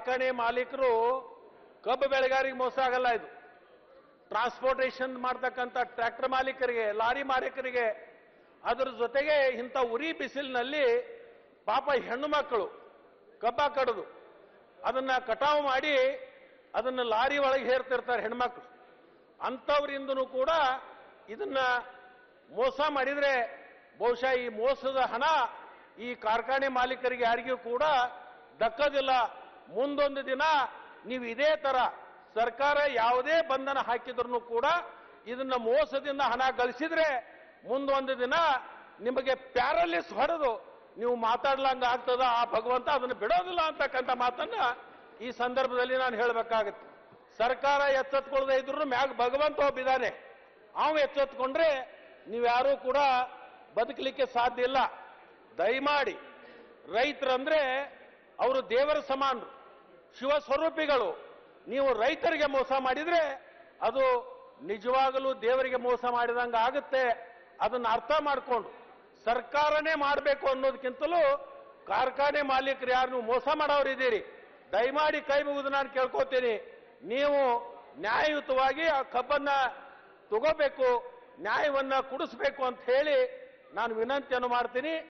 ಕಾರ್ಖಾನೆ ಮಾಲೀಕರು ಕಬ್ಬು ಬೆಳೆಗಾರಿಗೆ ಮೋಸ ಆಗಲ್ಲ ಇದು ಟ್ರಾನ್ಸ್ಪೋರ್ಟೇಷನ್ ಮಾಡ್ತಕ್ಕಂಥ ಟ್ರ್ಯಾಕ್ಟರ್ ಮಾಲೀಕರಿಗೆ ಲಾರಿ ಮಾಲೀಕರಿಗೆ ಅದರ ಜೊತೆಗೆ ಇಂಥ ಉರಿ ಬಿಸಿಲಿನಲ್ಲಿ ಪಾಪ ಹೆಣ್ಣು ಮಕ್ಕಳು ಕಬ್ಬ ಕಡಿದು ಅದನ್ನ ಕಟಾವು ಮಾಡಿ ಅದನ್ನ ಲಾರಿ ಒಳಗೆ ಹೇರ್ತಿರ್ತಾರೆ ಹೆಣ್ಮಕ್ಳು ಅಂಥವ್ರಿಂದನೂ ಕೂಡ ಇದನ್ನ ಮೋಸ ಮಾಡಿದ್ರೆ ಬಹುಶಃ ಈ ಮೋಸದ ಹಣ ಈ ಕಾರ್ಖಾನೆ ಮಾಲೀಕರಿಗೆ ಯಾರಿಗೂ ಕೂಡ ದಕ್ಕದಿಲ್ಲ ಮುಂದೊಂದು ದಿನ ನೀವು ಇದೇ ತರ ಸರ್ಕಾರ ಯಾವುದೇ ಬಂಧನ ಹಾಕಿದ್ರು ಕೂಡ ಇದನ್ನ ಮೋಸದಿಂದ ಹಣ ಗಳಿಸಿದ್ರೆ ಮುಂದೊಂದು ದಿನ ನಿಮಗೆ ಪ್ಯಾರಲಿಸ್ ಹೊಡೆದು ನೀವು ಮಾತಾಡ್ಲಂಗ ಆಗ್ತದ ಆ ಭಗವಂತ ಅದನ್ನು ಬಿಡೋದಿಲ್ಲ ಅಂತಕ್ಕಂಥ ಮಾತನ್ನ ಈ ಸಂದರ್ಭದಲ್ಲಿ ನಾನು ಹೇಳಬೇಕಾಗುತ್ತೆ ಸರ್ಕಾರ ಎಚ್ಚೆತ್ಕೊಳ್ಳದೆ ಇದ್ರು ಮ್ಯಾಗ ಭಗವಂತ ಒಬ್ಬಿದ್ದಾನೆ ಅವ ಎಚ್ಚೆತ್ಕೊಂಡ್ರೆ ನೀವ್ಯಾರೂ ಕೂಡ ಬದುಕಲಿಕ್ಕೆ ಸಾಧ್ಯ ಇಲ್ಲ ದಯಮಾಡಿ ರೈತರಂದ್ರೆ ಅವರು ದೇವರ ಸಮಾನರು ಶಿವ ಸ್ವರೂಪಿಗಳು ನೀವು ರೈತರಿಗೆ ಮೋಸ ಮಾಡಿದ್ರೆ ಅದು ನಿಜವಾಗಲೂ ದೇವರಿಗೆ ಮೋಸ ಮಾಡಿದಂಗ ಆಗುತ್ತೆ ಅದನ್ನ ಅರ್ಥ ಮಾಡಿಕೊಂಡು ಸರ್ಕಾರನೇ ಮಾಡಬೇಕು ಅನ್ನೋದಕ್ಕಿಂತಲೂ ಕಾರ್ಖಾನೆ ಮಾಲೀಕರು ಯಾರು ನೀವು ಮೋಸ ಮಾಡೋರಿದ್ದೀರಿ ದಯಮಾಡಿ ಕೈ ಮುಗಿದು ನಾನು ಕೇಳ್ಕೊತೀನಿ ನೀವು ನ್ಯಾಯಯುತವಾಗಿ ಆ ಕಬ್ಬನ್ನ ತಗೋಬೇಕು ನ್ಯಾಯವನ್ನ ಕುಡಿಸ್ಬೇಕು ಅಂತ ಹೇಳಿ ನಾನು ವಿನಂತಿಯನ್ನು ಮಾಡ್ತೀನಿ